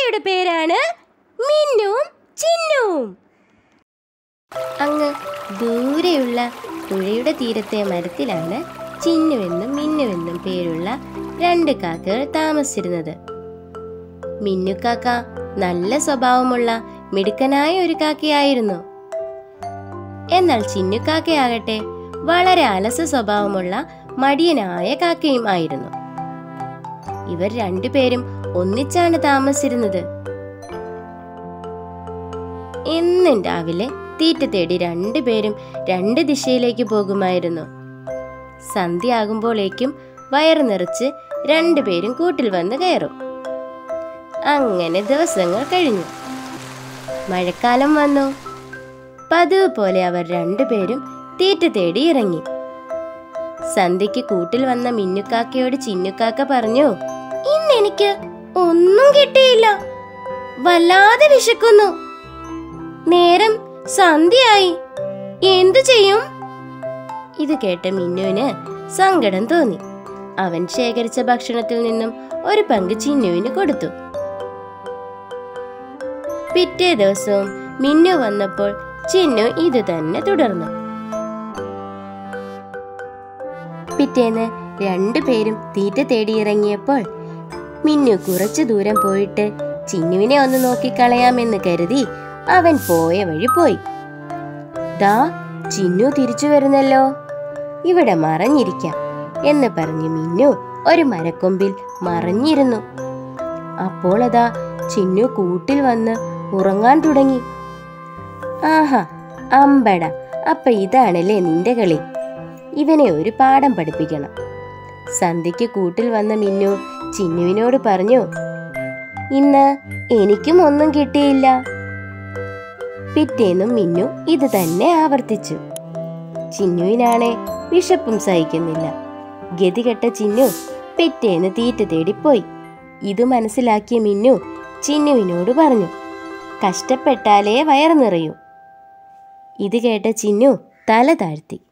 കാക്കയുടെ പേരാണ് മിന്നും ചിന്നും അങ്ങ് ദൂരെയുള്ള പുഴയുടെ തീരത്തെ മരത്തിലാണ് ചിന്നുവെന്നും മിന്നുവെന്നും പേരുള്ള രണ്ട് കാക്കകൾ താമസിച്ചിരുന്നത് മിന്നുക്കാക്ക നല്ല സ്വഭാവമുള്ള മിടുക്കനായ ഒരു കാക്കയായിരുന്നു എന്നാൽ ചിന്നുക്കാക്കയാകട്ടെ വളരെ അലസ സ്വഭാവമുള്ള മടിയനായ കാക്കയും ആയിരുന്നു ഇവർ രണ്ടുപേരും ഒന്നിച്ചാണ് താമസിച്ചിരുന്നത് എന്നും രാവിലെ തീറ്റ തേടി രണ്ടുപേരും രണ്ട് ദിശയിലേക്ക് പോകുമായിരുന്നു സന്ധ്യയാകുമ്പോഴേക്കും വയറ് നിറച്ച് രണ്ടുപേരും കൂട്ടിൽ വന്ന് കയറും അങ്ങനെ ദിവസങ്ങൾ കഴിഞ്ഞു മഴക്കാലം വന്നു പതിവ് പോലെ അവർ രണ്ടുപേരും തീറ്റ തേടി ഇറങ്ങി സന്ധ്യയ്ക്ക് കൂട്ടിൽ വന്ന മിന്നുക്കാക്കയോട് ചിന്നുക്കാക്ക പറഞ്ഞു ഇന്ന് എനിക്ക് ഒന്നും കിട്ടിയില്ല വല്ലാതെ വിശക്കുന്നു നേരം സന്ധ്യയായി എന്തു ചെയ്യും ഇത് കേട്ട മിന്നുവിന് സങ്കടം തോന്നി അവൻ ശേഖരിച്ച ഭക്ഷണത്തിൽ നിന്നും ഒരു പങ്ക് ചിന്നുവിന് കൊടുത്തു പിറ്റേ ദിവസവും മിന്നു വന്നപ്പോൾ ചിന്നു ഇത് തന്നെ തുടർന്നു പിറ്റേന്ന് രണ്ടുപേരും തീറ്റ തേടിയിറങ്ങിയപ്പോൾ മിന്നു കുറച്ചു ദൂരം പോയിട്ട് ചിന്നുവിനെ ഒന്ന് നോക്കിക്കളയാമെന്ന് കരുതി അവൻ പോയ വഴി പോയി ദാ ചിന്നു തിരിച്ചു വരുന്നല്ലോ ഇവിടെ മറഞ്ഞിരിക്കാം എന്ന് പറഞ്ഞു മിന്നു ഒരു മരക്കൊമ്പിൽ മറഞ്ഞിരുന്നു അപ്പോൾ അതാ ചിന്നു കൂട്ടിൽ വന്ന് ഉറങ്ങാൻ തുടങ്ങി ആഹാ അമ്പട അപ്പൊ ഇതാണല്ലേ നിന്റെ കളി ഇവനെ ഒരു പാഠം പഠിപ്പിക്കണം സന്ധ്യയ്ക്ക് കൂട്ടിൽ വന്ന മിന്നു ചിന്നുവിനോട് പറഞ്ഞു ഇന്ന് എനിക്കും ഒന്നും കിട്ടിയില്ല പിറ്റേന്നും മിന്നു ഇത് തന്നെ ആവർത്തിച്ചു ചിന്നുവിനാണെ വിശപ്പും സഹിക്കുന്നില്ല ഗതികെട്ട ചിന്നു പിറ്റേന്ന് തീറ്റ തേടിപ്പോയി ഇത് മനസ്സിലാക്കിയ മിന്നു ചിന്നുവിനോട് പറഞ്ഞു കഷ്ടപ്പെട്ടാലേ വയർ നിറയൂ ഇത് കേട്ട ചിന്നു തല താഴ്ത്തി